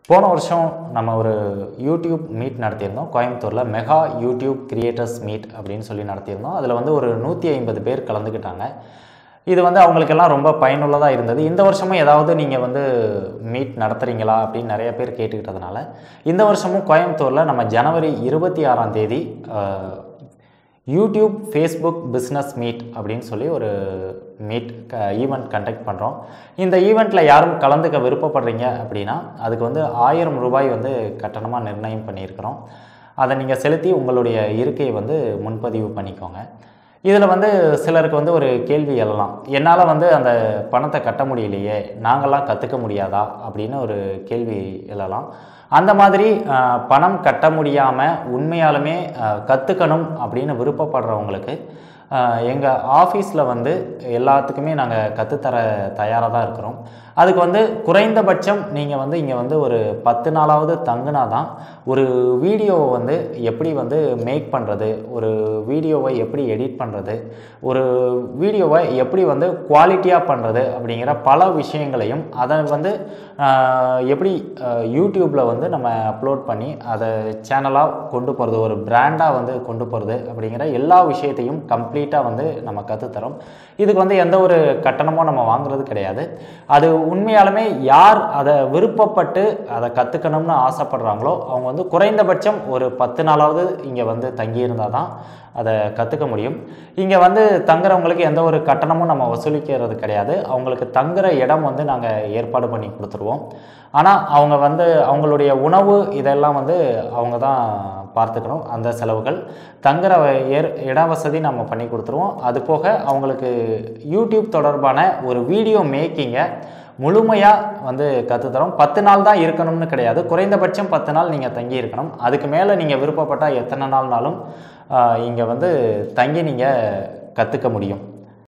போன வருஷம் நம்ம ஒரு யூடியூப் மீட் நடத்தியிருந்தோம் கோயம்புத்தூரில் மெகா யூடியூப் கிரியேட்டர்ஸ் மீட் அப்படின்னு சொல்லி நடத்தியிருந்தோம் அதில் வந்து ஒரு நூற்றி ஐம்பது பேர் கலந்துக்கிட்டாங்க இது வந்து அவங்களுக்கெல்லாம் ரொம்ப பயனுள்ளதாக இருந்தது இந்த வருஷமும் ஏதாவது நீங்கள் வந்து மீட் நடத்துகிறீங்களா அப்படின்னு நிறைய பேர் கேட்டுக்கிட்டதுனால இந்த வருஷமும் கோயம்புத்தூரில் நம்ம ஜனவரி இருபத்தி ஆறாம் தேதி அஹ், யூடியூப் ஃபேஸ்புக் பிஸ்னஸ் மீட் அப்படின்னு சொல்லி ஒரு மீட் க ஈவெண்ட் கண்டக்ட் பண்ணுறோம் இந்த ஈவெண்ட்டில் யாரும் கலந்துக்க விருப்பப்படுறீங்க அப்படின்னா அதுக்கு வந்து ஆயிரம் ரூபாய் வந்து கட்டணமாக நிர்ணயம் பண்ணியிருக்கிறோம் அதை நீங்கள் செலுத்தி உங்களுடைய இருக்கையை வந்து முன்பதிவு பண்ணிக்கோங்க இதில் வந்து சிலருக்கு வந்து ஒரு கேள்வி எழலாம் என்னால் வந்து அந்த பணத்தை கட்ட முடியலையே நாங்கள்லாம் கற்றுக்க முடியாதா அப்படின்னு ஒரு கேள்வி எழலாம் அந்த மாதிரி அஹ், பணம் கட்ட முடியாமல் உண்மையாலுமே கற்றுக்கணும் அப்படின்னு விருப்பப்படுறவங்களுக்கு எங்கள் ஆஃபீஸில் வந்து எல்லாத்துக்குமே நாங்கள் கற்றுத்தர தயாராக தான் இருக்கிறோம் அதுக்கு வந்து குறைந்தபட்சம் நீங்கள் வந்து இங்கே வந்து ஒரு பத்து நாளாவது தங்குனா தான் ஒரு வீடியோவை வந்து எப்படி வந்து மேக் பண்ணுறது ஒரு வீடியோவை எப்படி எடிட் பண்ணுறது ஒரு வீடியோவை எப்படி வந்து குவாலிட்டியாக பண்ணுறது அப்படிங்கிற பல விஷயங்களையும் அதை வந்து ஆஹ், எப்படி யூடியூப்பில் வந்து நம்ம அப்லோட் பண்ணி அதை சேனலாக கொண்டு போகிறது ஒரு பிராண்டாக வந்து கொண்டு போகிறது அப்படிங்கிற எல்லா விஷயத்தையும் கம்ப்ளீட்டாக வந்து நம்ம கற்றுத்தரோம் இதுக்கு வந்து எந்த ஒரு கட்டணமும் நம்ம வாங்குறது கிடையாது அது உண்மையாலுமே யார் அதை விருப்பப்பட்டு அதை கற்றுக்கணும்னு ஆசைப்படுறாங்களோ அவங்க வந்து குறைந்தபட்சம் ஒரு பத்து நாளாவது இங்கே வந்து தங்கியிருந்தால் தான் அதை கற்றுக்க முடியும் இங்கே வந்து தங்குறவங்களுக்கு எந்த ஒரு கட்டணமும் நம்ம வசூலிக்கிறது கிடையாது அவங்களுக்கு தங்குற இடம் வந்து நாங்கள் ஏற்பாடு பண்ணி கொடுத்துருவோம் ஆனால் அவங்க வந்து அவங்களுடைய உணவு இதெல்லாம் வந்து அவங்க தான் பார்த்துக்கணும் அந்த செலவுகள் தங்குற ஏர் இட வசதி நம்ம பண்ணி கொடுத்துருவோம் அது போக அவங்களுக்கு யூடியூப் தொடர்பான ஒரு வீடியோ மேக்கிங்கை முழுமையாக வந்து கற்றுத்தரோம் பத்து நாள் தான் இருக்கணும்னு கிடையாது குறைந்தபட்சம் பத்து நாள் நீங்கள் தங்கி இருக்கணும் அதுக்கு மேலே நீங்கள் விருப்பப்பட்டால் எத்தனை நாள்னாலும் இங்கே வந்து தங்கி நீங்கள் கற்றுக்க முடியும்